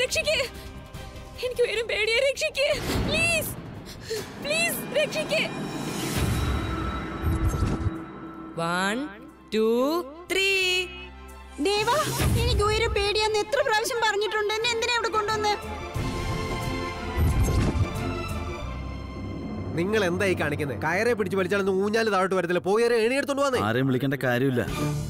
രക്ഷിക്ക് എനിക്ക് വരും പേടിയെ രക്ഷിക്ക് പ്ലീസ് പ്ലീസ് രക്ഷിക്ക് വൺ ടു ത്രീ ദേവാ എനിക്ക് ഉയരെ പേടിയാന്ന് എത്ര പ്രാവശ്യം പറഞ്ഞിട്ടുണ്ട് എന്നെ എന്തിനാ ഇവിടെ കൊണ്ടുവന്ന് നിങ്ങൾ എന്തായി കാണിക്കുന്നത് കയറെ പിടിച്ച് വലിച്ചാലൊന്നും ഊഞ്ഞാല് താഴോട്ട് വരത്തില്ല പോയി ഒരു ഏണി എടുത്തോണ്ട് വന്നേ ആരെയും വിളിക്കേണ്ട കാര്യമില്ല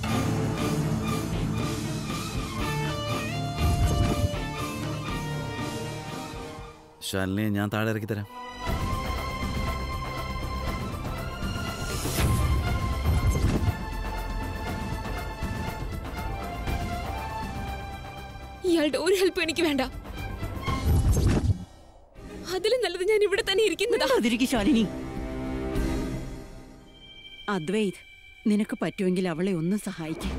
ശാലിനിയെ ഞാൻ താഴെ ഇറക്കി തരാം ഇയാളുടെ ഒരു ഹെൽപ്പ് എനിക്ക് വേണ്ട അതിലും നല്ലത് ഞാൻ ഇവിടെ തന്നെ ഇരിക്കുന്നതാ അതിരിക്കും ശാലിനി അദ്വൈത് നിനക്ക് പറ്റുമെങ്കിൽ അവളെ ഒന്ന് സഹായിക്കും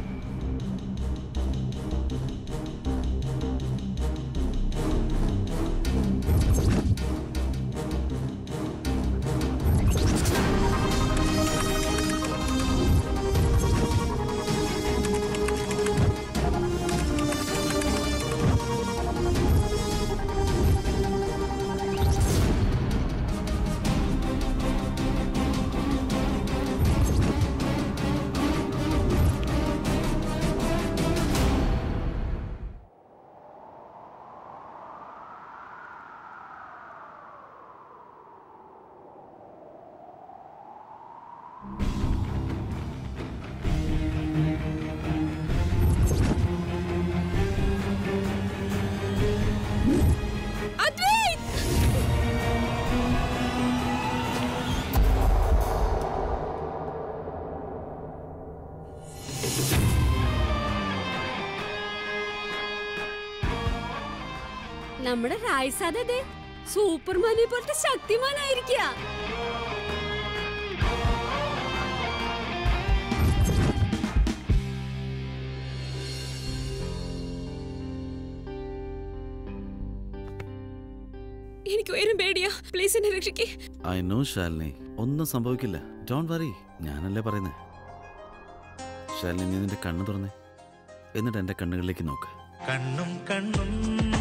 അദ്വൈത് നമ്മുടെ റായ്സാദേ സൂപ്പർമാനെ പോലത്തെ ശക്തിമാനായിരിക്കുക എനിക്ക് വരും പേടിയാ പ്ലീസ് എന്നെ രക്ഷിക്കേ ഐ നോ ശാലിനി ഒന്നും സംഭവിക്കില്ല ഡോൺ വറി ഞാനല്ലേ പറയുന്നേ ശാലിനി നീ നിന്റെ കണ്ണ് തുറന്നേ എന്നിട്ട് എന്റെ കണ്ണുകളിലേക്ക് നോക്ക് കണ്ണും കണ്ണും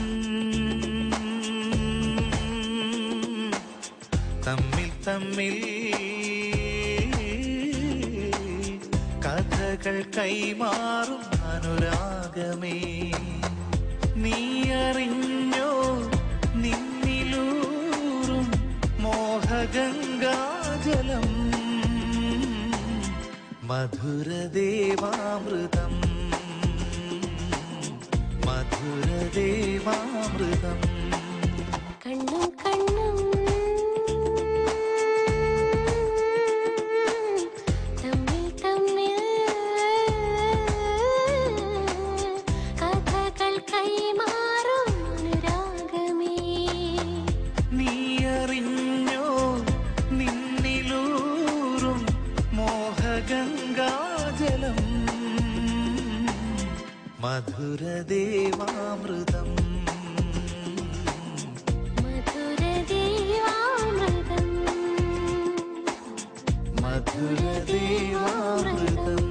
തമ്മിൽ തമ്മിൽ കഥകൾ കൈമാറും അനുരാഗമേ നീ അറിഞ്ഞോ നിന്നിലൂറും മോഹഗംഗാജലം മധുരദേവാമൃതം മധുരദേവാമൃതം കണ്ണും കണ്ണും തമ്മിൽ തമ്മിൽ കഥകൾ കൈമാറും അനുരാഗമേ നീ അറിഞ്ഞോ നിന്നിലൂറും മോഹഗംഗാജലം മധുരദേവാമൃതം മധുരദേവാമൃതം മധുരദേവാമൃതം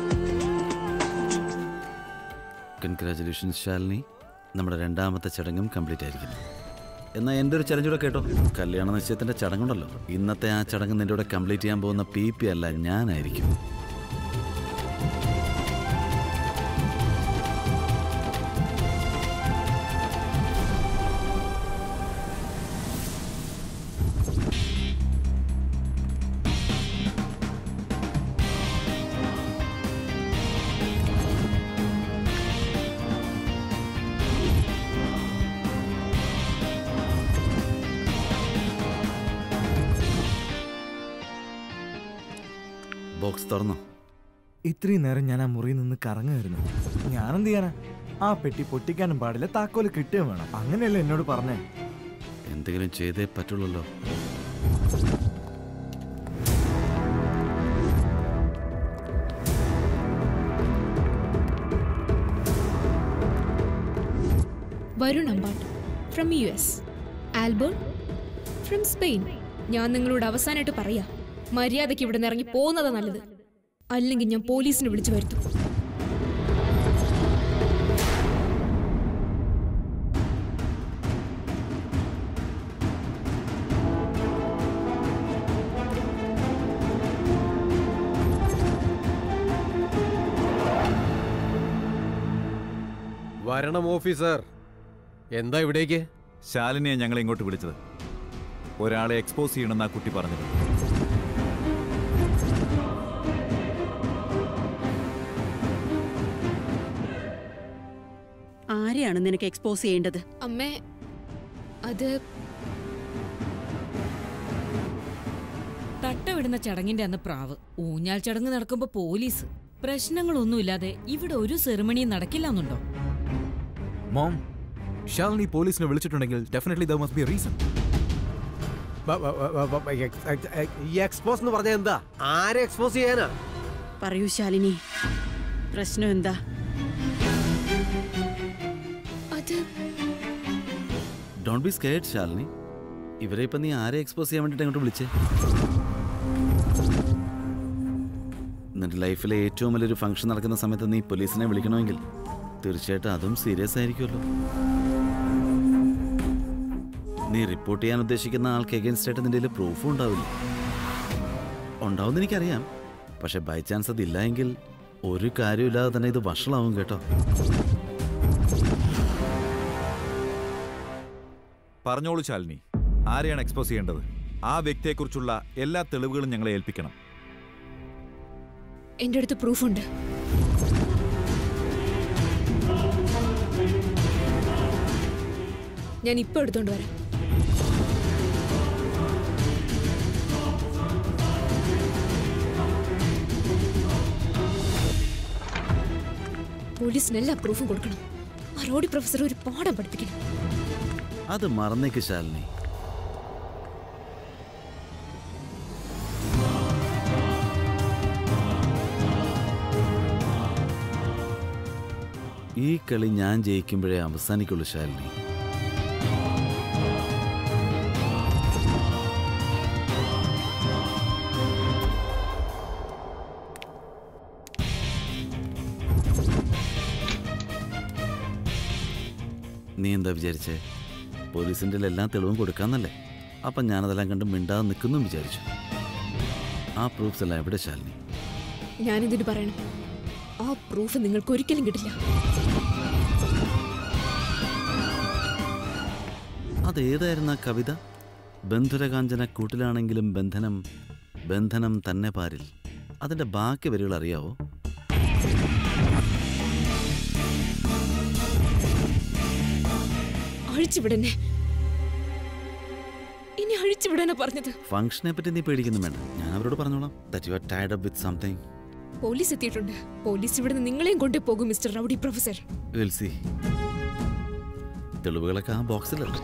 കൺഗ്രാചുലേഷൻസ് ശാലിനി നമ്മുടെ രണ്ടാമത്തെ ചടങ്ങും കംപ്ലീറ്റ് ആയിരിക്കുന്നു എന്നാൽ എൻ്റെ ഒരു ചലഞ്ച് കൂടെ കേട്ടോ കല്യാണ നിശ്ചയത്തിൻ്റെ ചടങ്ങുണ്ടല്ലോ ഇന്നത്തെ ആ ചടങ്ങ് നിന്റെ കൂടെ കംപ്ലീറ്റ് ചെയ്യാൻ പോകുന്ന പി പി അല്ല ഞാനായിരിക്കും ബോക്സ് തുറന്നോ ഇത്രയും നേരം ഞാൻ ആ മുറിയിൽ നിന്ന് കറങ്ങുമായിരുന്നു ഞാനെന്ത് ചെയ്യാനാ ആ പെട്ടി പൊട്ടിക്കാനും പാടില്ല താക്കോല് കിട്ടുകയും വേണം അങ്ങനെയല്ലേ എന്നോട് പറഞ്ഞേ എന്തെങ്കിലും ചെയ്തേ പറ്റുള്ളല്ലോ Varun Ambatt from U S Albon from Spain ഞാൻ നിങ്ങളോട് അവസാനമായിട്ട് പറയാ മര്യാദയ്ക്ക് ഇവിടെ നിന്ന് ഇറങ്ങി പോകുന്നതാ നല്ലത് അല്ലെങ്കിൽ ഞാൻ പോലീസിനെ വിളിച്ചു വരുത്തും വരണം ഓഫീസർ എന്താ ഇവിടേക്ക് ശാലിനിയെ ഞങ്ങൾ ഇങ്ങോട്ട് വിളിച്ചത് ഒരാളെ എക്സ്പോസ് ചെയ്യണമെന്ന് ആ കുട്ടി പറഞ്ഞത് ആരെയാണ് നിനക്ക് എക്സ്പോസ് ചെയ്യേണ്ടത് അമ്മേ അത് തട്ടവിടുന്ന ചടങ്ങിന്റെ അന്ന് പ്രാവ് ഊഞ്ഞാൽ ചടങ്ങ് നടക്കുമ്പോ പോലീസ് പ്രശ്നങ്ങളൊന്നുമില്ലാതെ ഇവിടെ ഒരു സെറിമണിയും നടക്കില്ലെന്നുണ്ടോ മോം ശാലിനി പോലീസിനെ വിളിച്ചിട്ടുണ്ടെങ്കിൽ definitely there must be reason ഈ എക്സ്പോസ് എന്ന് പറഞ്ഞാൽ എന്താ ആരെ എക്സ്പോസ് ചെയ്യാനാ പറയൂ ശാലിനി പ്രശ്നം എന്താ അത് ഡോണ്ട് ബി സ്കേഡ് ശാലിനി ഇവരെ ഇപ്പം നീ ആരെ എക്സ്പോസ് ചെയ്യാൻ വേണ്ടിയിട്ട് അങ്ങോട്ട് വിളിച്ചേ നിന്റെ ലൈഫിലെ ഏറ്റവും വലിയൊരു ഫംഗ്ഷൻ നടക്കുന്ന സമയത്ത് നീ പോലീസിനെ വിളിക്കണമെങ്കിൽ തീർച്ചയായിട്ടും അതും സീരിയസ് ആയിരിക്കുമല്ലോ നീ റിപ്പോർട്ട് ചെയ്യാൻ ഉദ്ദേശിക്കുന്ന ആൾക്ക് എഗൻസ്റ്റ് ആയിട്ട് നിന്റെ പ്രൂഫും ഉണ്ടാവില്ല ഉണ്ടാവുമെന്ന് എനിക്കറിയാം പക്ഷെ ബൈ ചാൻസ് അതില്ല എങ്കിൽ ഒരു കാര്യമില്ലാതെ തന്നെ ഇത് വഷളാവും കേട്ടോ പറഞ്ഞോളൂ ശാലിനി ആരെയാണ് എക്സ്പോസ് ചെയ്യേണ്ടത് ആ വ്യക്തിയെക്കുറിച്ചുള്ള എല്ലാ തെളിവുകളും ഞങ്ങളെ ഏൽപ്പിക്കണം എൻ്റെ അടുത്ത് പ്രൂഫുണ്ട് ഞാൻ ഇപ്പൊ എടുത്തോണ്ട് വരാം പോലീസിന് എല്ലാ പ്രൂഫും കൊടുക്കണം ആ റോഡി പ്രൊഫസർ ഒരു പാഠം പഠിപ്പിക്കണം അത് മറന്നേക്ക് ശാലിനി ഈ കളി ഞാൻ ജയിക്കുമ്പോഴേ അവസാനിക്കുള്ളൂ ശാലിനി നീ എന്താ വിചാരിച്ചേ പോലീസിൻ്റെ എല്ലാ തെളിവും കൊടുക്കാന്നല്ലേ അപ്പം ഞാനതെല്ലാം കണ്ട് മിണ്ടാതെ നിൽക്കുന്നു വിചാരിച്ചു ആ പ്രൂഫ്സ് എല്ലാം എവിടെ ശാലിനി ഞാനിതിന് പറയണം ആ പ്രൂഫ് നിങ്ങൾക്ക് ഒരിക്കലും കിട്ടില്ല അതേതായിരുന്നു ആ കവിത ബന്ധുരകാഞ്ചന കൂട്ടിലാണെങ്കിലും ബന്ധനം ബന്ധനം തന്നെ പാരിൽ അതിൻ്റെ ബാക്കി വരികൾ അറിയാവോ അഴിച്ചുവിടന്നെ ഇനി അഴിച്ചുവിടാനാ പറഞ്ഞത് ഫംഗ്ഷനെ പറ്റി നീ പേടിക്കുന്നു വേണ്ട ഞാൻ അവരോട് പറഞ്ഞോളാം that you are tired up with something police എത്തിയിട്ടുണ്ട് പോലീസ് ഇവിടുന്ന് നിങ്ങളെയും കൊണ്ടേ പോകും mister rowdy professor will see തെളിവുകളൊക്കെ ആ ബോക്സിലല്ലേ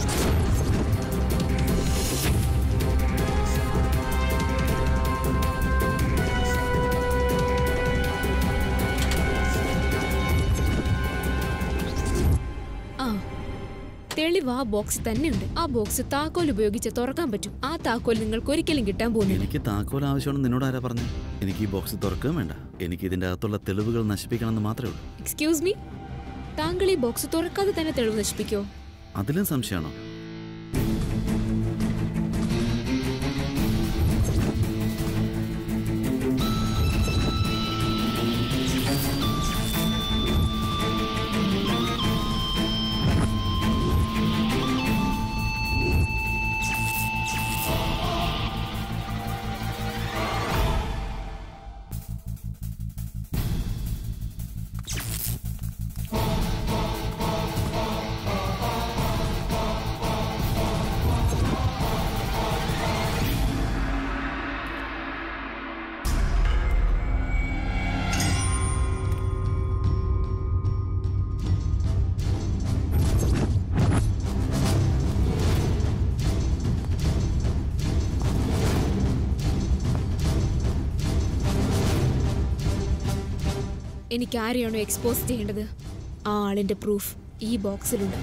ആ തെളിവ് ആ ബോക്സ് തന്നെയുണ്ട് ആ ബോക്സ് താക്കോൽ ഉപയോഗിച്ച് തുറക്കാൻ പറ്റും ആ താക്കോൽ നിങ്ങൾക്ക് ഒരിക്കലും കിട്ടാൻ പോകുന്നില്ല എനിക്ക് താക്കോൽ ആവശ്യമാണെന്ന് നിന്നോട് ആരാ പറഞ്ഞു എനിക്ക് ഈ ബോക്സ് തുറക്കുകയും വേണ്ട എനിക്ക് ഇതിൻ്റെ അകത്തുള്ള തെളിവുകൾ നശിപ്പിക്കണമെന്ന് മാത്രമേ ഉള്ളൂ എക്സ്ക്യൂസ് മീ താങ്കൾ ഈ ബോക്സ് തുറക്കാതെ തന്നെ തെളിവ് നശിപ്പിക്കോ അതിലും സംശയമാണോ എനിക്ക് ആരെയാണോ എക്സ്പോസ് ചെയ്യേണ്ടത് ആ ആളിന്റെ പ്രൂഫ് ഈ ബോക്സിലുണ്ട്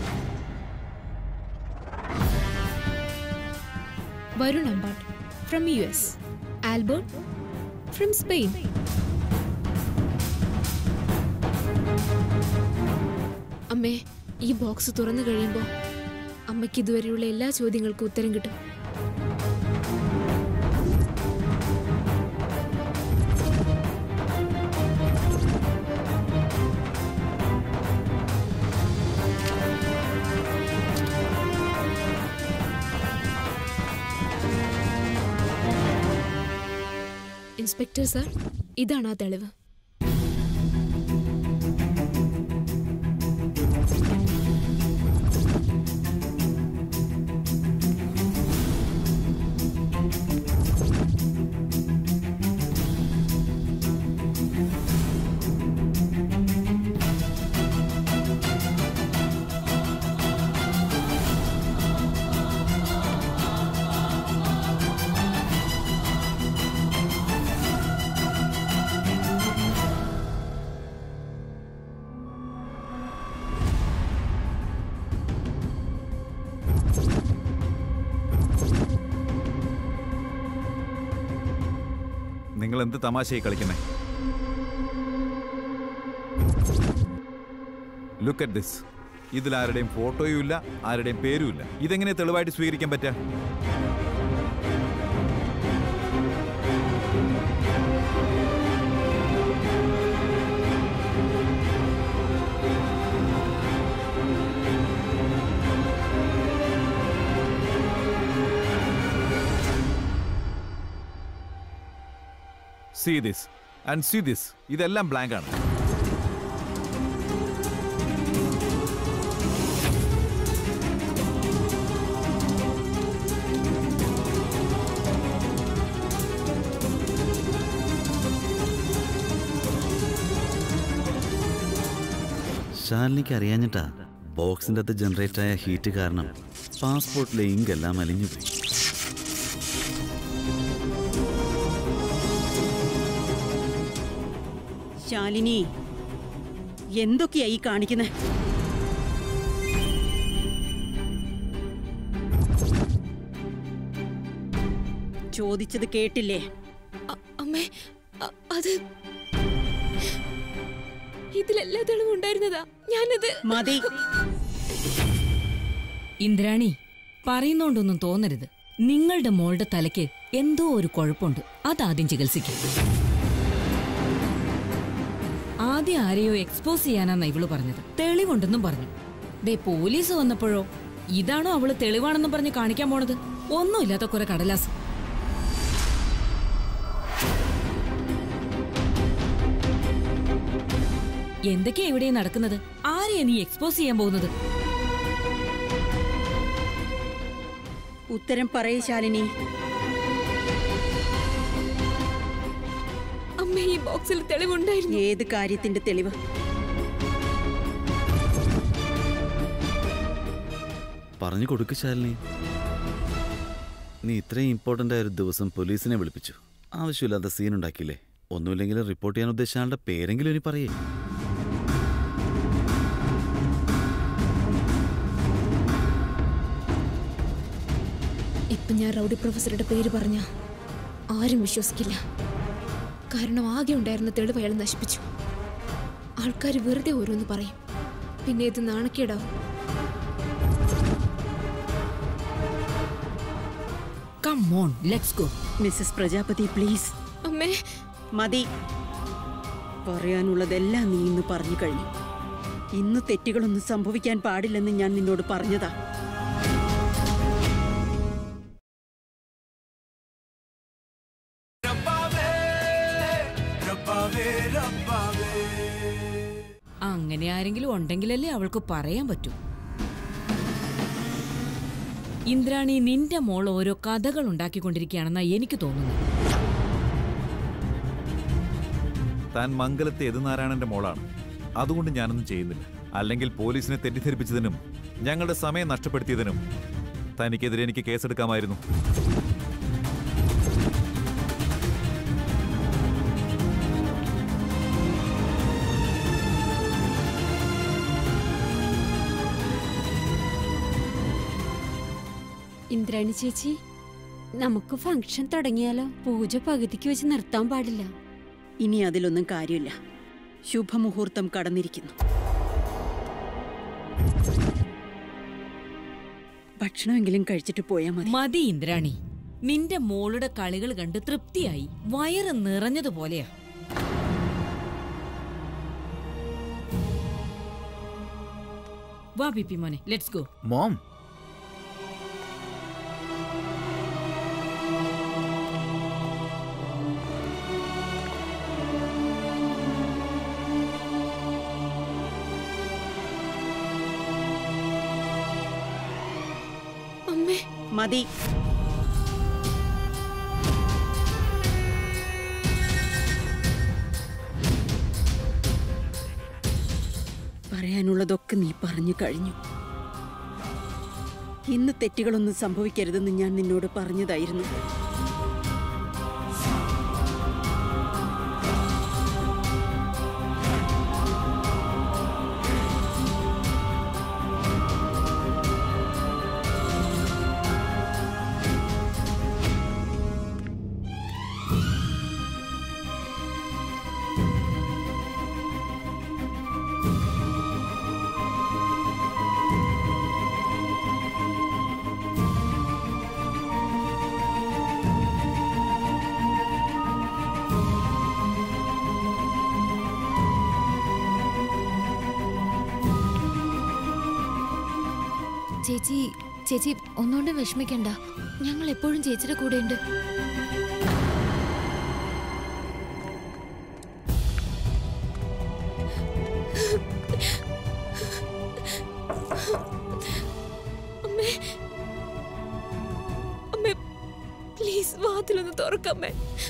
Varun Ambatt from U S Albert from Spain അമ്മേ ഈ ബോക്സ് തുറന്നു കഴിയുമ്പോൾ അമ്മയ്ക്ക് ഇതുവരെയുള്ള എല്ലാ ചോദ്യങ്ങൾക്കും ഉത്തരം കിട്ടും ഇൻസ്പെക്ടർ സാർ ഇതാണ് ആ തെളിവ് നിങ്ങൾ എന്ത് തമാശയായി കളിക്കുന്നേ ലുക്ക് അറ്റ് ദിസ് ഇതിൽ ആരുടെയും ഫോട്ടോയും ഇല്ല ആരുടെയും പേരും ഇല്ല ഇതെങ്ങനെ തെളിവായിട്ട് സ്വീകരിക്കാൻ പറ്റുക see this and see this ഇതെല്ലാം ബ്ലാങ്ക് ആണ് ശാലിനിക്ക് അറിയാഞ്ഞിട്ടാ ബോക്സിൻ്റെ അകത്ത് ജനറേറ്റ് ആയ ഹീറ്റ് കാരണം പാസ്പോർട്ടിലെ ഇങ്ക് എല്ലാം അലിഞ്ഞു പോയി ശാലിനി എന്തൊക്കെയാ ഈ കാണിക്കുന്നത് ചോദിച്ചത് കേട്ടില്ലേ അ- അമ്മേ അ- അത് ഇതിലെല്ലാ തെളിവും ഉണ്ടായിരുന്നതാ ഞാനത് മതി ഇന്ദ്രാണി പറയുന്നോണ്ടൊന്നും തോന്നരുത് നിങ്ങളുടെ മോളുടെ തലയ്ക്ക് എന്തോ ഒരു കുഴപ്പമുണ്ട് അതാദ്യം ചികിത്സിക്കും ആദ്യം ആരെയോ എക്സ്പോസ് ചെയ്യാനാന്ന ഇവള് പറഞ്ഞത് തെളിവുണ്ടെന്നും പറഞ്ഞു ദേ പോലീസ് വന്നപ്പോഴോ ഇതാണോ അവള് തെളിവാണെന്നും പറഞ്ഞ് കാണിക്കാൻ പോണത് ഒന്നുമില്ലാത്ത കുറെ കടലാസ് എന്തൊക്കെയാ ഇവിടെ നടക്കുന്നത് ആരെയാ നീ എക്സ്പോസ് ചെയ്യാൻ പോകുന്നത് ഉത്തരം പറയേ ശാലിനി അമ്മ ഈ ബോക്സിൽ തെളിവുണ്ടായിരുന്നു ഏത് കാര്യത്തിന്റെ തെളിവ് പറഞ്ഞു കൊടുക്ക് ശാലിനി നീ ഇത്രയും ഇമ്പോർട്ടൻ്റ് ആയ ഒരു ദിവസം പോലീസിനെ വിളിപ്പിച്ചു ആവശ്യമില്ലാത്ത സീൻ ഉണ്ടാക്കിയില്ലേ ഒന്നുമില്ലെങ്കിലും റിപ്പോർട്ട് ചെയ്യാൻ ഉദ്ദേശിച്ച ആളുടെ പേരെങ്കിലും ഇനി പറയേ ഇപ്പൊ ഞാൻ റൗഡി പ്രൊഫസറുടെ പേര് പറഞ്ഞ ആരും വിശ്വസിക്കില്ല കാരണം ആകെ ഉണ്ടായിരുന്ന തെളിവ് അയാൾ നശിപ്പിച്ചു ആൾക്കാർ വെറുതെ ഓരോന്ന് പറയും പിന്നെ ഇത് നാണക്കേടാവും come on let's go missus Prajapati please അമ്മേ മതി പറയാനുള്ളതെല്ലാം നീ ഇന്ന് പറഞ്ഞു കഴിഞ്ഞു ഇന്ന് തെറ്റുകളൊന്നും സംഭവിക്കാൻ പാടില്ലെന്ന് ഞാൻ നിന്നോട് പറഞ്ഞതാ അങ്ങനെ ആരെങ്കിലും ഉണ്ടെങ്കിലല്ലേ അവൾക്ക് പറയാൻ പറ്റൂ ഇന്ദ്രാണി നിന്റെ മോൾ ഓരോ കഥകൾ ഉണ്ടാക്കിക്കൊണ്ടിരിക്കുകയാണെന്നാ എനിക്ക് തോന്നുന്നത് താൻ മംഗലത്തെ യദുനാരായണന്റെ മോളാണ് അതുകൊണ്ട് ഞാനൊന്നും ചെയ്യുന്നില്ല അല്ലെങ്കിൽ പോലീസിനെ തെറ്റിദ്ധരിപ്പിച്ചതിനും ഞങ്ങളുടെ സമയം നഷ്ടപ്പെടുത്തിയതിനും തനിക്കെതിരെ എനിക്ക് കേസെടുക്കാമായിരുന്നു ഇന്ദ്രാണി ചേച്ചി നമുക്ക് ഫംഗ്ഷൻ തുടങ്ങിയാലോ പൂജ പകുതിക്ക് വെച്ച് നിർത്താൻ പാടില്ല ഇനി അതിലൊന്നും കാര്യമില്ല ശുഭമുഹൂർത്തം കടന്നിരിക്കുന്നു ഭക്ഷണമെങ്കിലും കഴിച്ചിട്ട് പോയാൽ മതി മതി ഇന്ദ്രാണി നിന്റെ മോളുടെ കളികൾ കണ്ട് തൃപ്തിയായി വയറ് നിറഞ്ഞതുപോലെയാ വാ ബിപ്പി മോനെ ലെറ്റ്സ് ഗോ മോം മതി പറയാനുള്ളതൊക്കെ നീ പറഞ്ഞു കഴിഞ്ഞു ഇന്ന് തെറ്റുകളൊന്നും സംഭവിക്കരുതെന്ന് ഞാൻ നിന്നോട് പറഞ്ഞതായിരുന്നു ചേച്ചി ചേച്ചി ഒന്നുകൊണ്ടും വിഷമിക്കണ്ട ഞങ്ങൾ എപ്പോഴും ചേച്ചിയുടെ കൂടെ ഉണ്ട് അമ്മേ അമ്മേ പ്ലീസ് വാതിലൊന്ന് തുറക്കമ്മേ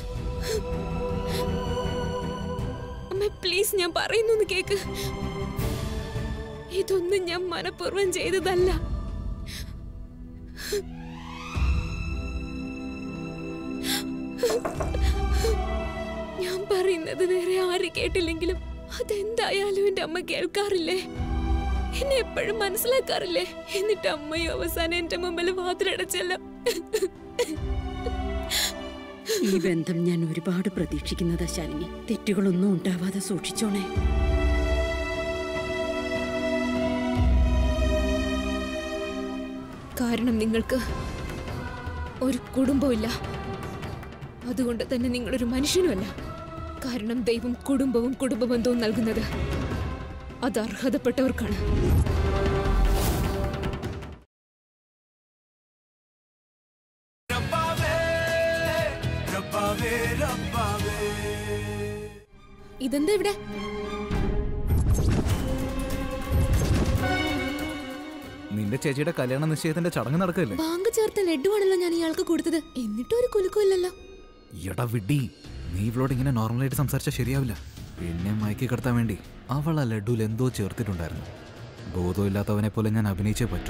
അമ്മേ പ്ലീസ് ഞാൻ പറയുന്നൊന്ന് കേക്ക് ഇതൊന്നും ഞാൻ മനഃപൂർവ്വം ചെയ്തതല്ല ഞാൻ പറയുന്നത് വേറെ ആര് കേട്ടില്ലെങ്കിലും അതെന്തായാലും എന്റെ അമ്മ കേൾക്കാറില്ലേ എന്നെ എപ്പോഴും മനസ്സിലാക്കാറില്ലേ എന്നിട്ട് അമ്മയും അവസാനം എന്റെ മുമ്പിൽ വാതിലടച്ചല്ലോ ഈ ബന്ധം ഞാൻ ഒരുപാട് പ്രതീക്ഷിക്കുന്നതാ ശാലിനി തെറ്റുകളൊന്നും ഉണ്ടാവാതെ സൂക്ഷിച്ചോണേ കാരണം നിങ്ങൾക്ക് ഒരു കുടുംബമില്ല അതുകൊണ്ട് തന്നെ നിങ്ങളൊരു മനുഷ്യനുമല്ല കാരണം ദൈവം കുടുംബവും കുടുംബബന്ധവും നൽകുന്നത് അത് അർഹതപ്പെട്ടവർക്കാണ് ഇതെന്താ ഇവിടെ നിന്റെ ചേച്ചിയുടെ കല്യാണ നിശ്ചയത്തിന്റെ ചടങ്ങ് നടക്കല്ലേ ബാങ്ക് ചേർത്ത ലഡുവാണല്ലോ ഞാൻ ഇയാൾക്ക് കൊടുത്തത് എന്നിട്ടും ഒരു കുലുക്കമില്ലല്ലോ എടാ വിഡി നീ ഇവളോട് ഇങ്ങനെ നോർമലായിട്ട് സംസാരിച്ചാൽ ശരിയാവില്ല പിന്നെ മയക്കി കിടത്താൻ വേണ്ടി അവൾ ആ ലഡുവിൽ എന്തോ ചേർത്തിട്ടുണ്ടായിരുന്നു ബോധമില്ലാത്തവനെ പോലെ ഞാൻ അഭിനയിച്ചേ പറ്റൂ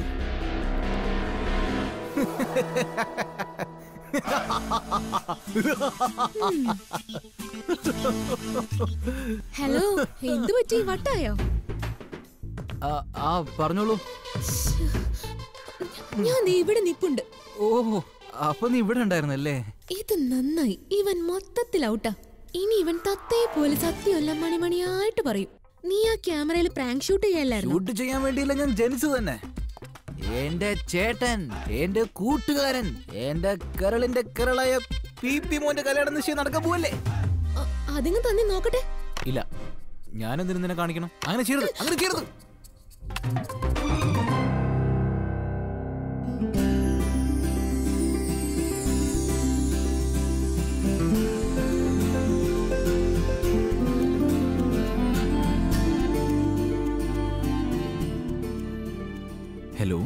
ഹലോ എന്ത് പറ്റി വട്ടായോ ആ, ആ പറഞ്ഞോളൂ ഞാൻ ദേ ഇവിടെ നിപ്പുണ്ട് ഓ അപ്പൊ നീ ഇവിടെ ഉണ്ടായിരുന്നല്ലേ ഇത് നന്നായി ഇവൻ മൊത്തത്തിൽ ഔട്ടാ ഇനി ഇവൻ തത്തയെ പോലെ സത്യമല്ല മണിമണിയായിട്ട് പറയും നീ ആ ക്യാമറയിൽ പ്രാങ്ക് ഷൂട്ട് ചെയ്യാല്ലായിരുന്നു ഷൂട്ട് ചെയ്യാൻ വേണ്ടിയില്ല ഞാൻ ജനിച്ചു തന്നെ എന്റെ ചേട്ടൻ എന്റെ കൂട്ടുകാരൻ എന്റെ കരളിന്റെ കരളായ പി പി മോന്റെ കല്യാണ നിശ്ചയം നടക്കാൻ പോവല്ലേ അതിങ്ങ് തന്നെ നോക്കട്ടെ ഇല്ല ഞാനെന്തിനു നിന്നെ കാണിക്കണം അങ്ങനെ ചെയ്യരുത് അങ്ങനെ ചെയ്യരുത് ഹലോ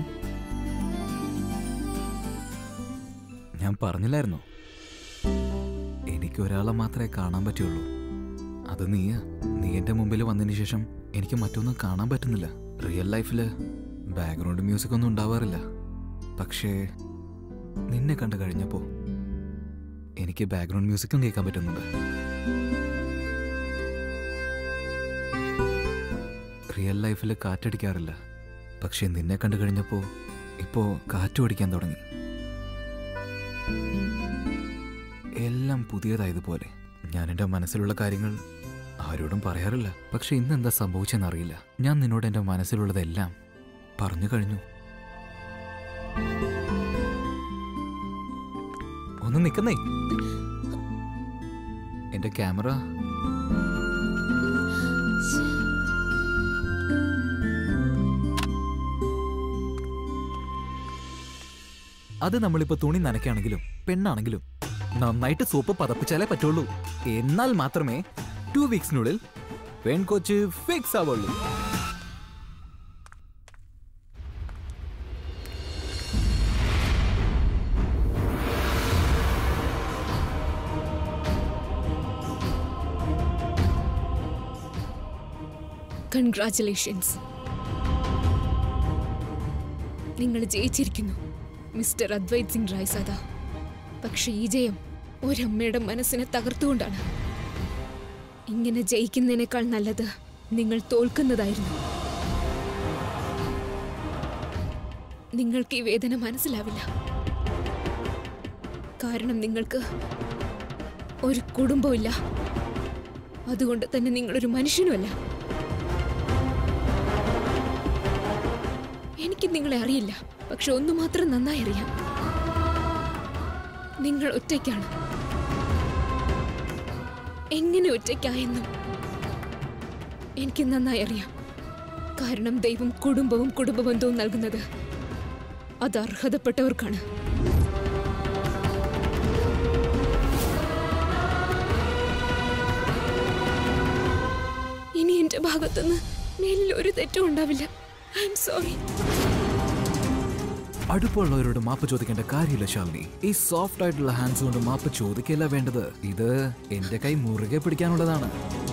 ഞാൻ പറഞ്ഞില്ലായിരുന്നോ എനിക്ക് ഒരാളെ മാത്രമേ കാണാൻ പറ്റുള്ളൂ അത് നീയാ നീ എൻ്റെ മുമ്പിൽ വന്നതിന് ശേഷം എനിക്ക് മറ്റൊന്നും കാണാൻ പറ്റുന്നില്ല റിയൽ ലൈഫിൽ ബാക്ക്ഗ്രൗണ്ട് മ്യൂസിക് ഒന്നും ഉണ്ടാവാറില്ല പക്ഷേ നിന്നെ കണ്ടു കഴിഞ്ഞപ്പോൾ എനിക്ക് ബാക്ക്ഗ്രൗണ്ട് മ്യൂസിക്കും കേൾക്കാൻ പറ്റുന്നുണ്ട് റിയൽ ലൈഫിൽ കാറ്റടിക്കാറില്ല പക്ഷേ നിന്നെ കണ്ടു കഴിഞ്ഞപ്പോൾ ഇപ്പോൾ കാറ്റും അടിക്കാൻ തുടങ്ങി എല്ലാം പുതിയതായതുപോലെ ഞാൻ എൻ്റെ മനസ്സിലുള്ള കാര്യങ്ങൾ ആരോടും പറയാറില്ല പക്ഷെ ഇന്ന് എന്താ സംഭവിച്ചെന്നറിയില്ല ഞാൻ നിന്നോട് എൻ്റെ മനസ്സിലുള്ളതെല്ലാം പറഞ്ഞു കഴിഞ്ഞു ഒന്ന് നിൽക്കുന്നേ എൻ്റെ ക്യാമറ അത് നമ്മളിപ്പോ തുണി നനയ്ക്കാണെങ്കിലും പെണ്ണാണെങ്കിലും നന്നായിട്ട് സോപ്പ് പതപ്പിച്ചാലേ പറ്റുള്ളൂ എന്നാൽ മാത്രമേ ടു വീക്സിനുള്ളിൽ പെൺകൊച്ച് ഫിക്സ് ആവുള്ളൂ കൺഗ്രാറ്റുലേഷൻസ് നിങ്ങൾ ജയിച്ചിരിക്കുന്നു മിസ്റ്റർ അദ്വൈത് സിംഗ് റായ് സദാ പക്ഷെ ഈ ജയം ഒരമ്മയുടെ മനസ്സിനെ തകർത്തുകൊണ്ടാണ് ഇങ്ങനെ ജയിക്കുന്നതിനേക്കാൾ നല്ലത് നിങ്ങൾ തോൽക്കുന്നതായിരുന്നു നിങ്ങൾക്ക് ഈ വേദന മനസ്സിലാവില്ല കാരണം നിങ്ങൾക്ക് ഒരു കുടുംബമില്ല അതുകൊണ്ട് തന്നെ നിങ്ങളൊരു മനുഷ്യനുമല്ല എനിക്ക് നിങ്ങളെ അറിയില്ല പക്ഷെ ഒന്നു മാത്രം നന്നായി അറിയാം നിങ്ങൾ ഒറ്റയ്ക്കാണ് എങ്ങനെ ഒറ്റയ്ക്കായെന്നും എനിക്ക് നന്നായി അറിയാം കാരണം ദൈവം കുടുംബവും കുടുംബബന്ധവും നൽകുന്നത് അത് അർഹതപ്പെട്ടവർക്കാണ് ഇനി എന്റെ ഭാഗത്തുനിന്ന് മേലിൽ ഒരു തെറ്റും ഉണ്ടാവില്ല ഐ എം സോറി അടുപ്പമുള്ളവരോട് മാപ്പ് ചോദിക്കേണ്ട കാര്യമില്ല ശാലിനി ഈ സോഫ്റ്റ് ആയിട്ടുള്ള ഹാൻഡ്സ് കൊണ്ട് മാപ്പ് ചോദിക്കല്ല വേണ്ടത് ഇത് എന്റെ കൈ മുറുകെ പിടിക്കാനുള്ളതാണ്